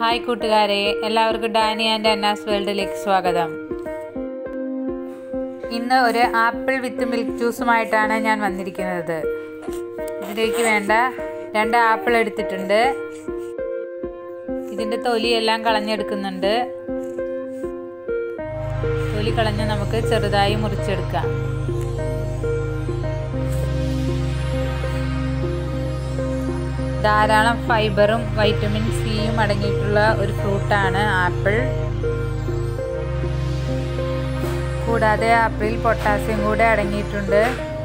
hi കൂട്ടുകാരെ എല്ലാവർക്കും Dani and അന്നാസ് വേൾഡിലേക്ക് സ്വാഗതം ഇന്ന് ഒരു ആപ്പിൾ വിത്ത് മിൽക്ക് ജ്യൂസുമായിട്ടാണ് ഞാൻ വന്നിരിക്കുന്നത് ഇതിലേക്ക് വേണ്ട രണ്ട് ആപ്പിൾ എടുത്തിട്ടുണ്ട് ഇതിൻ്റെ തൊലിയെല്ലാം കളഞ്ഞെടുക്കുന്നുണ്ട് തൊലി കളഞ്ഞ് നമുക്ക് ചെറുതായി മുറിച്ചെടുക്കാം ധാരാളം ഫൈബറും വൈറ്റമിൻ സിയും അടങ്ങിയിട്ടുള്ള ഒരു ഫ്രൂട്ടാണ് ആപ്പിൾ കൂടാതെ ആപ്പിളിൽ പൊട്ടാസ്യം കൂടെ അടങ്ങിയിട്ടുണ്ട്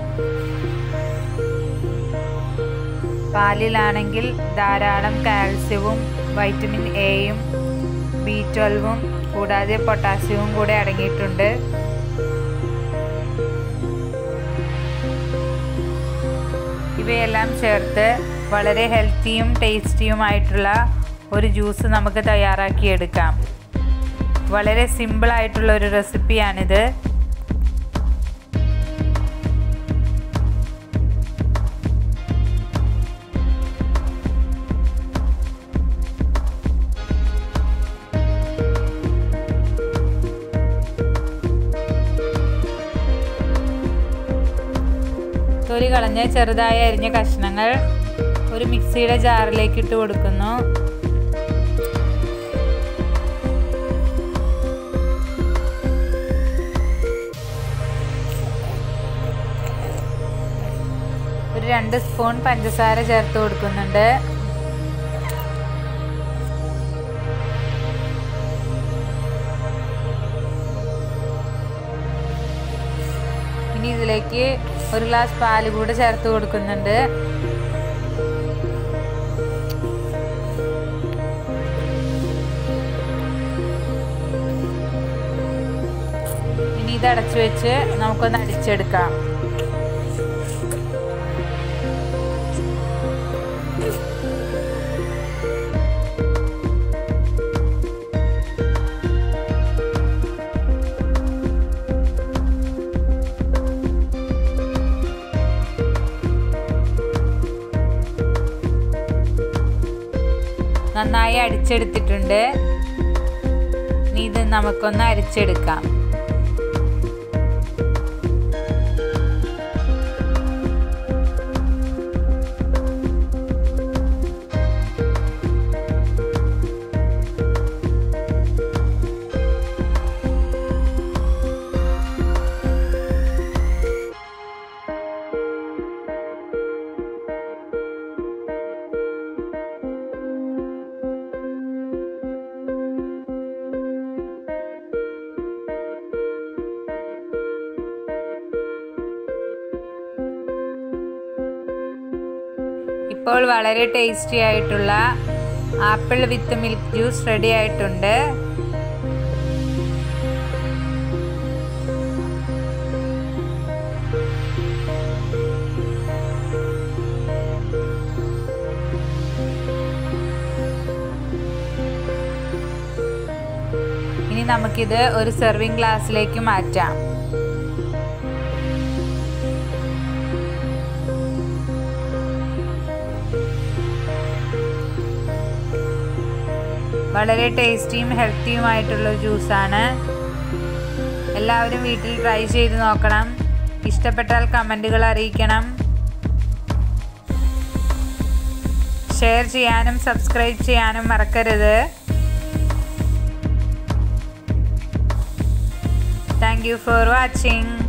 പാലിലാണെങ്കിൽ ധാരാളം കാൽസ്യവും വൈറ്റമിൻ എയും ബി ട്വൽവും കൂടാതെ പൊട്ടാസ്യവും കൂടെ അടങ്ങിയിട്ടുണ്ട് ഇവയെല്ലാം ചേർത്ത് വളരെ ഹെൽത്തിയും ടേസ്റ്റിയുമായിട്ടുള്ള ഒരു ജ്യൂസ് നമുക്ക് തയ്യാറാക്കിയെടുക്കാം വളരെ സിമ്പിളായിട്ടുള്ള ഒരു റെസിപ്പിയാണിത് തൊലി കളഞ്ഞ് ചെറുതായി അരിഞ്ഞ കഷ്ണങ്ങൾ ഒരു മിക്സിയുടെ ജാറിലേക്ക് ഇട്ട് കൊടുക്കുന്നു ഒരു രണ്ട് സ്പൂൺ പഞ്ചസാര ചേർത്ത് കൊടുക്കുന്നുണ്ട് ഇനി ഇതിലേക്ക് ഒരു ഗ്ലാസ് പാല് കൂടെ ചേർത്ത് കൊടുക്കുന്നുണ്ട് ഇനി ഇത് അടച്ചു വെച്ച് നമുക്കൊന്ന് അടിച്ചെടുക്കാം നന്നായി അടിച്ചെടുത്തിട്ടുണ്ട് ഇനി ഇത് നമുക്കൊന്ന് അരിച്ചെടുക്കാം ഇപ്പോൾ വളരെ ടേസ്റ്റി ആയിട്ടുള്ള apple with milk juice ready ആയിട്ടുണ്ട് ഇനി നമുക്കിത് ഒരു സെർവിങ് ഗ്ലാസ്സിലേക്ക് മാറ്റാം വളരെ ടേസ്റ്റിയും ഹെൽത്തിയുമായിട്ടുള്ള ജ്യൂസാണ് എല്ലാവരും വീട്ടിൽ ട്രൈ ചെയ്ത് നോക്കണം ഇഷ്ടപ്പെട്ടാൽ കമൻറ്റുകൾ അറിയിക്കണം ഷെയർ ചെയ്യാനും സബ്സ്ക്രൈബ് ചെയ്യാനും മറക്കരുത് താങ്ക് യു ഫോർ വാച്ചിങ്